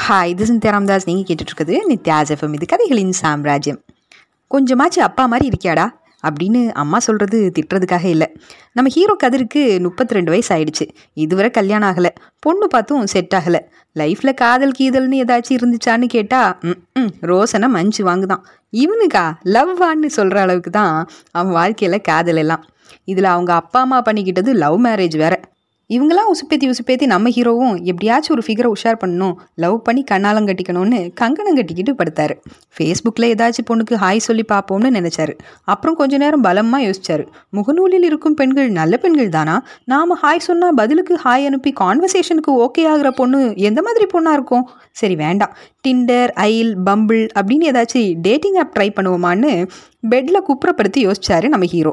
Hi இது சிந்தியா ராம்தாஸ் நீங்கள் கேட்டுட்ருக்குது Nithya's FM இது கதைகளின் சாம்ராஜ்யம் கொஞ்சமாச்சு அப்பா மாதிரி இருக்கியாடா அப்படின்னு அம்மா சொல்கிறது திட்டுறதுக்காக இல்லை நம்ம ஹீரோ கதிருக்கு முப்பத்தி ரெண்டு வயசு ஆயிடுச்சு இதுவரை கல்யாணம் ஆகலை பொண்ணு பார்த்தும் செட் ஆகலை லைஃப்பில் காதல் கீதல்னு ஏதாச்சும் இருந்துச்சான்னு கேட்டால் ம் ரோசனை மஞ்சு வாங்குதான் இவனுக்கா லவ் வான்னு சொல்கிற அளவுக்கு தான் அவன் வாழ்க்கையில் காதல் எல்லாம் இதில் அவங்க அப்பா அம்மா பண்ணிக்கிட்டது லவ் மேரேஜ் வேற இவங்களாம் உசுப்பேத்தி உசுப்பேத்தி நம்ம ஹீரோவும் எப்படியாச்சும் ஒரு ஃபிகரை உஷார் பண்ணணும் லவ் பண்ணி கண்ணாலம் கட்டிக்கணும்னு கங்கணம் கட்டிக்கிட்டு படுத்தாரு ஃபேஸ்புக்கில் ஏதாச்சும் பொண்ணுக்கு ஹாய் சொல்லி பார்ப்போம்னு நினச்சாரு அப்புறம் கொஞ்ச நேரம் பலமாக யோசிச்சாரு முகநூலில் இருக்கும் பெண்கள் நல்ல பெண்கள் தானா நாம் ஹாய் சொன்னால் பதிலுக்கு ஹாய் அனுப்பி கான்வர்சேஷனுக்கு ஓகே ஆகிற பொண்ணு எந்த மாதிரி பொண்ணாக இருக்கும் சரி வேண்டாம் டிண்டர் ஐல் பம்பிள் அப்படின்னு ஏதாச்சும் டேட்டிங் ஆப் ட்ரை பண்ணுவோமான்னு பெட்டில் குப்புறப்படுத்தி யோசிச்சாரு நம்ம ஹீரோ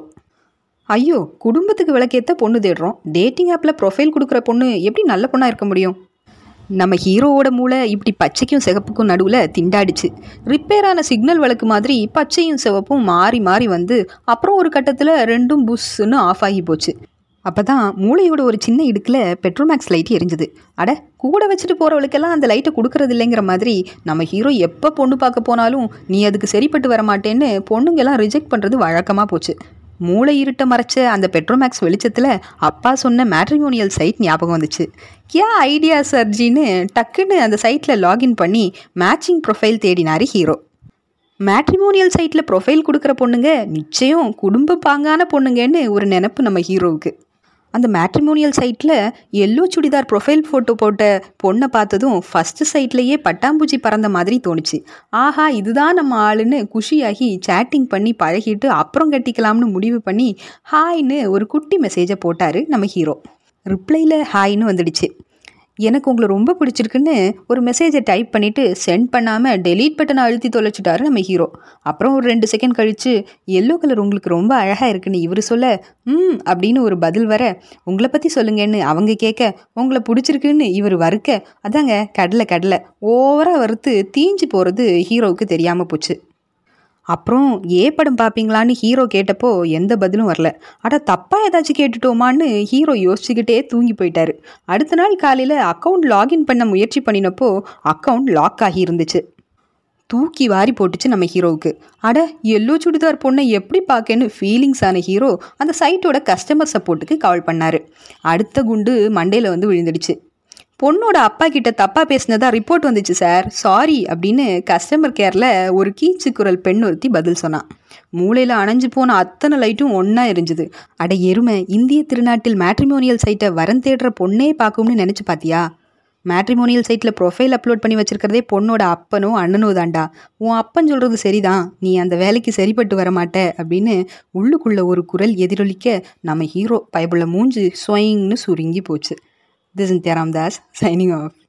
ஐயோ குடும்பத்துக்கு விளக்கேற்ற பொண்ணு தேடுறோம் டேட்டிங் ஆப்பில் ப்ரொஃபைல் கொடுக்குற பொண்ணு எப்படி நல்ல பொண்ணாக இருக்க முடியும் நம்ம ஹீரோவோட மூளை இப்படி பச்சைக்கும் சிகப்புக்கும் நடுவில் திண்டாடிச்சு ரிப்பேர் ஆன சிக்னல் விளக்கு மாதிரி பச்சையும் சிவப்பும் மாறி மாறி வந்து அப்புறம் ஒரு கட்டத்தில் ரெண்டும் புஷ்ஷுன்னு ஆஃப் ஆகி போச்சு அப்போ தான் மூளையோட ஒரு சின்ன இடுக்கில் பெட்ரோமேக்ஸ் லைட் எரிஞ்சுது அட கூட வச்சுட்டு போகிறவளுக்கெல்லாம் அந்த லைட்டை கொடுக்கறது இல்லைங்கிற மாதிரி நம்ம ஹீரோ எப்போ பொண்ணு பார்க்க போனாலும் நீ அதுக்கு சரிப்பட்டு வர மாட்டேன்னு பொண்ணுங்கெல்லாம் ரிஜெக்ட் பண்ணுறது வழக்கமாக போச்சு மூளை இருட்ட மறைச்ச அந்த பெட்ரோமேக்ஸ் வெளிச்சத்தில் அப்பா சொன்ன மேட்ரிமோனியல் சைட் ஞாபகம் வந்துச்சு கியா ஐடியா சர்ஜின்னு டக்குன்னு அந்த சைட்டில் லாகின் பண்ணி மேட்சிங் ப்ரொஃபைல் தேடினார் ஹீரோ மேட்ரிமோனியல் சைட்டில் ப்ரொஃபைல் கொடுக்குற பொண்ணுங்க நிச்சயம் குடும்ப பாங்கான பொண்ணுங்கன்னு ஒரு நினப்பு நம்ம ஹீரோவுக்கு அந்த மேட்ரிமோனியல் சைட்டில் எல்லோ சுடிதார் ப்ரொஃபைல் ஃபோட்டோ போட்ட பொண்ணை பார்த்ததும் ஃபஸ்ட்டு சைட்லேயே பட்டாம்பூச்சி பறந்த மாதிரி தோணுச்சு ஆஹா இதுதான் நம்ம ஆளுன்னு குஷியாகி சேட்டிங் பண்ணி பழகிட்டு அப்புறம் கட்டிக்கலாம்னு முடிவு பண்ணி ஹாய்னு ஒரு குட்டி மெசேஜை போட்டார் நம்ம ஹீரோ ரிப்ளையில் ஹாய்னு வந்துடுச்சு எனக்கு உங்களை ரொம்ப பிடிச்சிருக்குன்னு ஒரு மெசேஜை டைப் பண்ணிவிட்டு சென்ட் பண்ணாமல் டெலீட் பட்டனை அழுத்தி தொலைச்சிட்டாரு நம்ம ஹீரோ அப்புறம் ஒரு ரெண்டு செகண்ட் கழித்து எல்லோ கலர் உங்களுக்கு ரொம்ப அழகாக இருக்குன்னு இவர் சொல்ல ம் அப்படின்னு ஒரு பதில் வர உங்களை பற்றி சொல்லுங்கன்னு அவங்க கேட்க உங்களை பிடிச்சிருக்குன்னு இவர் வறுக்க அதாங்க கடலை கடலை ஓவராக வறுத்து தீஞ்சு போகிறது ஹீரோவுக்கு தெரியாமல் போச்சு அப்புறம் ஏ படம் பார்ப்பீங்களான்னு ஹீரோ கேட்டப்போ எந்த பதிலும் வரல அட தப்பாக ஏதாச்சும் கேட்டுட்டோமான்னு ஹீரோ யோசிச்சுக்கிட்டே தூங்கி போயிட்டாரு அடுத்த நாள் காலையில் அக்கௌண்ட் லாகின் பண்ண முயற்சி பண்ணினப்போ அக்கௌண்ட் லாக் ஆகி இருந்துச்சு தூக்கி வாரி போட்டுச்சு நம்ம ஹீரோவுக்கு அட எல்லோ சுடிதார் பொண்ணை எப்படி பார்க்கன்னு ஃபீலிங்ஸ் ஆன ஹீரோ அந்த சைட்டோட கஸ்டமர் சப்போர்ட்டுக்கு கால் பண்ணார் அடுத்த குண்டு மண்டையில் வந்து விழுந்துடுச்சு பொண்ணோட அப்பா கிட்ட தப்பா பேசினதா ரிப்போர்ட் வந்துச்சு சார் சாரி அப்படின்னு கஸ்டமர் கேரில் ஒரு கீச்சு குரல் பெண் ஒருத்தி பதில் சொன்னான் மூளையில் அணைஞ்சு போன அத்தனை லைட்டும் ஒன்றா எரிஞ்சுது அட எருமை இந்திய திருநாட்டில் மேட்ரிமோனியல் சைட்டை வரம் தேடுற பொண்ணே பார்க்கும்னு நினச்சி பார்த்தியா மேட்ரிமோனியல் சைட்டில் ப்ரொஃபைல் அப்லோட் பண்ணி வச்சிருக்கிறதே பொண்ணோட அப்பனோ அண்ணனோ தாண்டா உன் அப்பன் சொல்கிறது சரிதான் நீ அந்த வேலைக்கு சரிப்பட்டு வர மாட்ட அப்படின்னு உள்ளுக்குள்ள ஒரு குரல் எதிரொலிக்க நம்ம ஹீரோ பயபுள்ள மூஞ்சு ஸ்வயிங்னு சுருங்கி போச்சு This is Nitya Ramdas signing off.